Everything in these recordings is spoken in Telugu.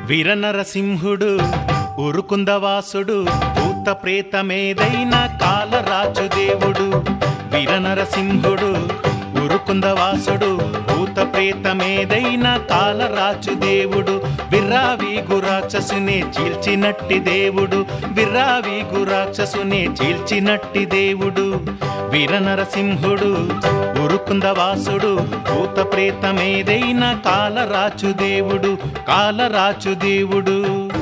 వీరనరసింహుడు ఉరుకుందవాసుడు భూత ప్రేతమేదైన కాలరాజు దేవుడు వీరనరసింహుడు ఉరుకుందవాసుడు భూత ప్రేతమేదైన కాలరాజు దేవుడు విర్రావి గురాక్షసునే చీల్చినట్టి దేవుడు విర్రావి గురాక్షసునే చీల్చినట్టి దేవుడు వీరనరసింహుడు ఉరుకుందవాసుడు భూత ప్రేతమేదైన కాలరాజు దేవుడు కాలరాజు దేవుడు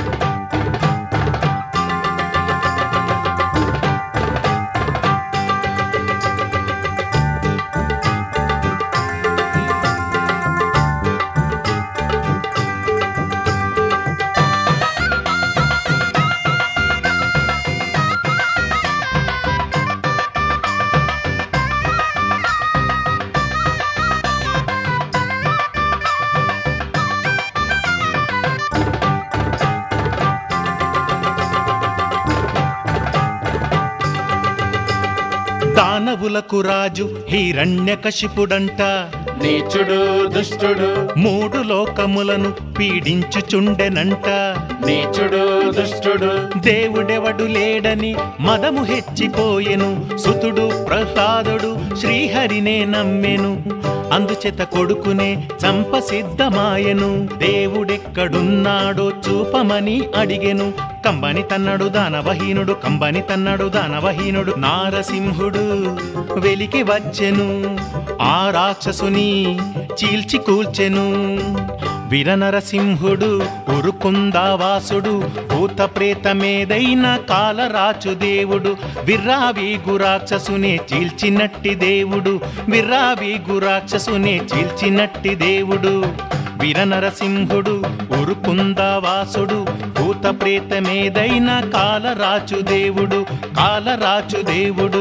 దానవులకు రాజు హిరణ్యకశిపుడంట నీచుడు దుష్టుడు మూడు లోకములను పీడించుచుండెనంట నీచుడు దుష్టుడు దేవుడెవడు లేడని మదము హెచ్చిపోయెను సుతుడు ప్రహ్లాదుడు శ్రీహరినే నమ్మెను అందుచేత కొడుకునే చంప సిద్ధమాయెను దేవుడెక్కడున్నాడో చూపమని అడిగెను కంబని తన్నడు దానవహీనుడు కంబని తన్నడు దానవహీనుడు నారసింహుడు వెలికి వచ్చెను ఆ రాక్షసుని చీల్చి కూల్చెను వీరనరసింహుడు ఉరుకుందావాసుడు భూత ప్రేతమేదైన కాలరాచు దేవుడు విర్రావి గురాక్షసునే చీల్చినట్టి దేవుడు విర్రావి గురాక్షసునే చీల్చినట్టి దేవుడు వీరనరసింహుడు ఉరుకుందావాసుడు భూత ప్రేతమేదైన కాలరాచు దేవుడు కాలరాచు దేవుడు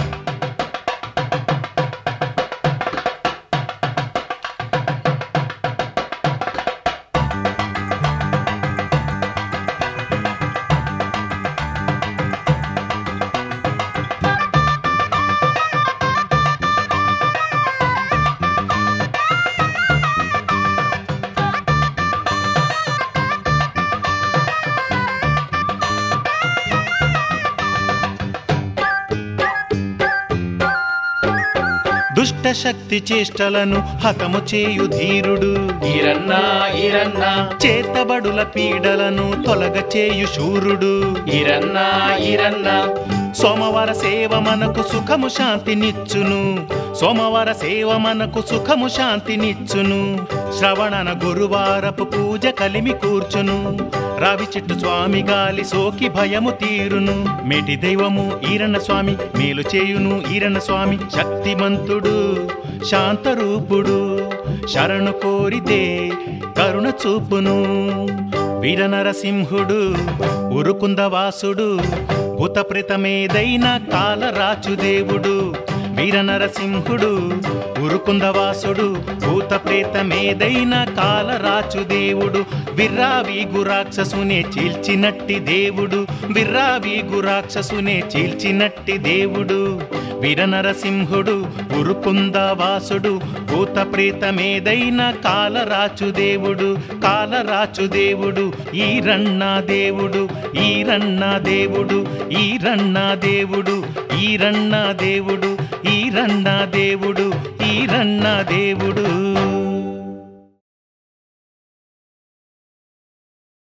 దుష్ట శక్తి చేష్టలను హతము చేయు ధీరుడు ఈరన్నా ఈరన్నా చేతబడుల పీడలను తొలగ చేయు శూరుడు ఈరన్నా ఈరన్నా సోమవార సేవ మనకు సుఖము శాంతినిచ్చును సోమవార సేవ మనకు సుఖము శాంతినిచ్చును శ్రవణన గురువారపు పూజ కలిమి కూర్చును రావి చెట్టు స్వామి గాలి సోకి భయము తీరును మేటి దైవము ఈరన్న స్వామి మేలు చేయును ఈరన్న స్వామి శక్తిమంతుడు శాంతరూపుడు శరణు కోరితే కరుణ చూపును వీరనరసింహుడు ఉరుకుందవాసుడు భూతప్రేతమేదైన కాలరాచు దేవుడు వీరనరసింహుడు ఉరుకుందవాసుడు భూతప్రేతమేదైన కాలరాచు దేవుడు విర్రావి గురాక్షసునే చీల్చినట్టి దేవుడు విర్రావి గురాక్షసునే చీల్చినట్టి దేవుడు వీరనరసింహుడు ఉరుకుందవాసుడు భూతప్రేతమేదైన కాలరాచు దేవుడు కాలరాచు దేవుడు ఈరన్న దేవుడు ఈరన్న దేవుడు ఈరన్న దేవుడు ఈరన్న దేవుడు ఈరన్న దేవుడు ఈరన్న దేవుడు